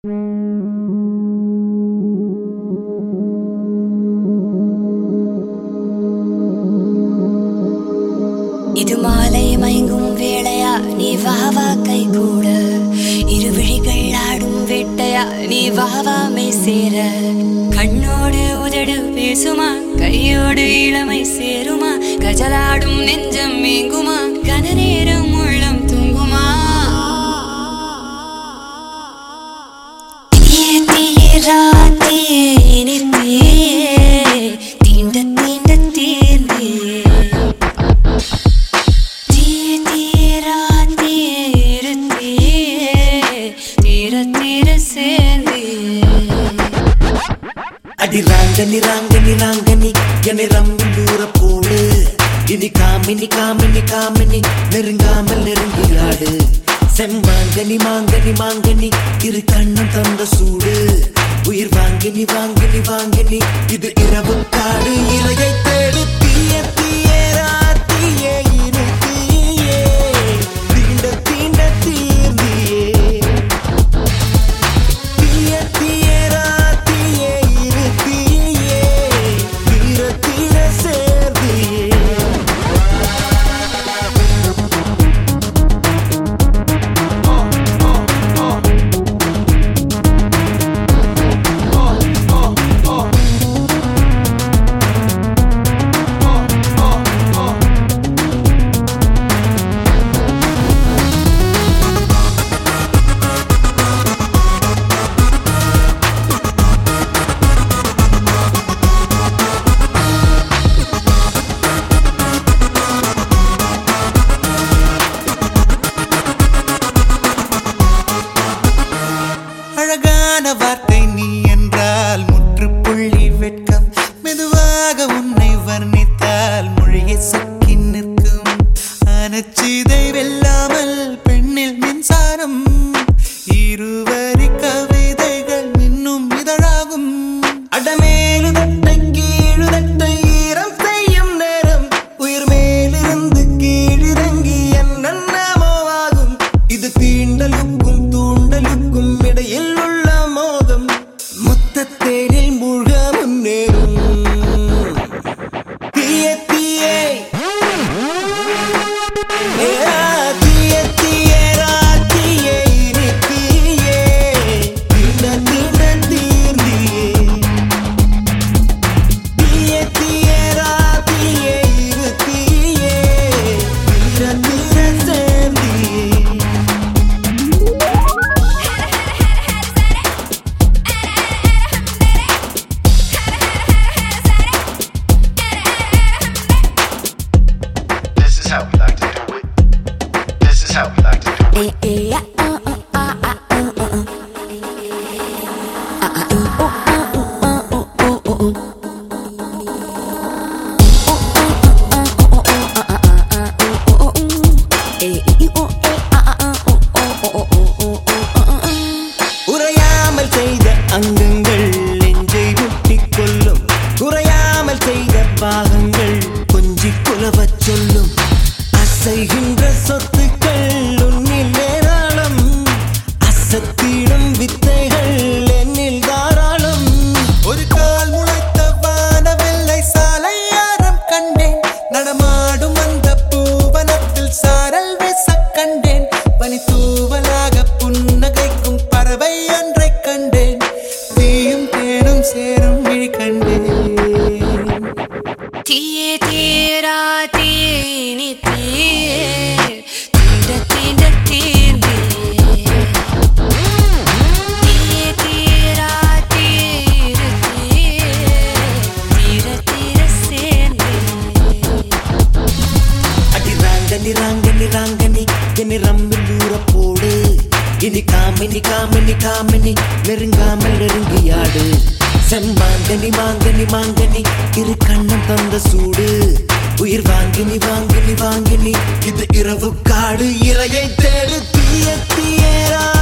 இது மாலை மயங்கும் வேளையா நீ வா வா கை கூட இரு விழிகள் ஆடும் வேட்டையா நீ வா வா மெய் சேர கண்ணோடு உதடு பேசுமா கையோடு இளமை சேருமா கஜலாடும் நெஞ்சம் மீங்குமா கன நேரம் உள்ளம் தூங்குமா தீயே தீயே ராத்தியே இனித்தீயே தீண்ட தீண்ட தீர்ந்தே தீய தீராத்தியே இருத்தியே தீர தீர சேர்ந்தியே அடி ராங்கனி ராங்கனி ராங்கனி என்னை ரம்பி தூர போடு இனி காமினி காமினி காமினி நெருங்காமல் நெருங்கியாடு செம்மாங்கனி மாங்கனி மாங்கனி இரு கண்ணம் தந்த சூடு உயிர் வாங்கினி வாங்கினி வாங்கினி இது இரவு காடு இலையை தேடு தீய தீய ராத்தியே இரு தீயே தீண்ட தீண்ட தீர்ந்தியே தீய தீயரா தீயே இரு தீயே தீர தீர சேர்ந்தியே அழகான வார்த்தை நீ என்றால் முற்றுப்புள்ளி வெட்கம் மெதுவாக உன்னை வர்ணித்தால் மொழியை சொக்கி நிற்கும் அனச்சிதை வெல்லாமல் பெண்ணில் மின்சாரம் இருவரி கவிதைகள் மின்னும் இதழாகும் அடமேலு தட்டை கீழு தட்டை ஈரம் செய்யும் நேரம் உயிர் மேலிருந்து கீழிறங்கி என்னென்னமோ ஆகும் இது தீண்டலுக்கும் தூண்டலுக்கும் இடையில் உள்ள மோதம் மொத்த தேனில் மூழ்க முன்னேறும் தீய தீயே ஏ, தீய தீயரா தீயே இனி தீயே தீண்ட தீண்ட தீர்ந்தியே தீய தீயரா தீயே இரு தீயே தீர தீர சேர்ந்தியே This is how we like to do it. This is how we like to do it. உறையாமல் செய்த அங்கங்கள் நெஞ்சை முட்டிக் கொள்ளும் குறையாமல் செய்த பாகங்கள் கொஞ்சி குலவச் சொல்லும் அசைகின்ற சொத்துக்கள் உன்னில் ஏராளம் அசத்திடும் வித்தைகள் என்னில் தாராளம் ஒரு கால் முளைத்த வானவெல்லை சாலையாரம் கண்டேன் நடமாடும் அந்த பூவனத்தில் சாரல் வீச கண்டேன் பனி தூவலாக புன்னகைக்கும் பறவை ஒன்றைக் கண்டேன் தீயும் தேனும் சேரும் விழி கண்டேன் தீயே தீரா தீயே இனி தீயே தீண்ட தீண்ட தீர்ந்தே தீயே தீரா தீயே இரு தீயே தீர தீர சேர்ந்தே அடி ராங்கனி ராங்கனி ராங்கனி என்னை ரம்பில் தூர போடு இனி காமினி காமினி காமினி நெருங்காமல் நெருங்கியாடு செம்மாங்கனி மாங்கனி மாங்கனி இரு கண்ணம் தந்த சூடு உயிர் வாங்கினி வாங்கினி வாங்கினி இது இரவு காடு இரையை தேடு தீய தீயரா